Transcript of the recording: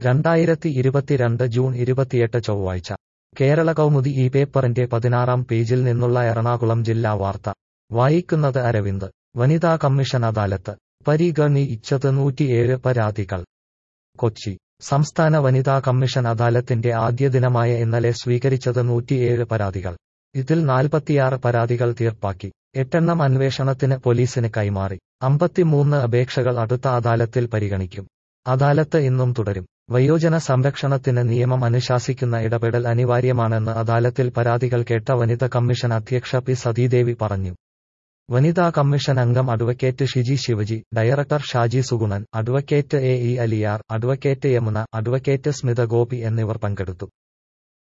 രണ്ടായിരത്തി ഇരുപത്തിരണ്ട് ജൂൺ ഇരുപത്തിയെട്ട് ചൊവ്വാഴ്ച കേരള കൗമുദി ഈ പേപ്പറിന്റെ പതിനാറാം പേജിൽ നിന്നുള്ള എറണാകുളം ജില്ലാ വാർത്ത വായിക്കുന്നത് അരവിന്ദ് വനിതാ കമ്മീഷൻ അദാലത്ത് പരിഗണിച്ചത് നൂറ്റിയേഴ് പരാതികൾ കൊച്ചി സംസ്ഥാന വനിതാ കമ്മീഷൻ അദാലത്തിന്റെ ആദ്യ ദിനമായ ഇന്നലെ സ്വീകരിച്ചത് നൂറ്റിയേഴ് പരാതികൾ ഇതിൽ നാൽപ്പത്തിയാറ് പരാതികൾ തീർപ്പാക്കി എട്ടെണ്ണം അന്വേഷണത്തിന് പോലീസിന് കൈമാറി അമ്പത്തിമൂന്ന് അപേക്ഷകൾ അടുത്ത അദാലത്തിൽ പരിഗണിക്കും അദാലത്ത് ഇന്നും തുടരും വയോജന സംരക്ഷണത്തിന് നിയമം അനുശാസിക്കുന്ന ഇടപെടൽ അനിവാര്യമാണെന്ന് അദാലത്തിൽ പരാതികൾ കേട്ട വനിത കമ്മീഷൻ അധ്യക്ഷ പി സതീദേവി പറഞ്ഞു വനിതാ കമ്മീഷൻ അംഗം advocate Shiji Sivaji director Shaji Sugunan advocate A E Aliyar advocate Yamuna advocate Smitha Gopi എന്നിവർ പങ്കെടുത്തു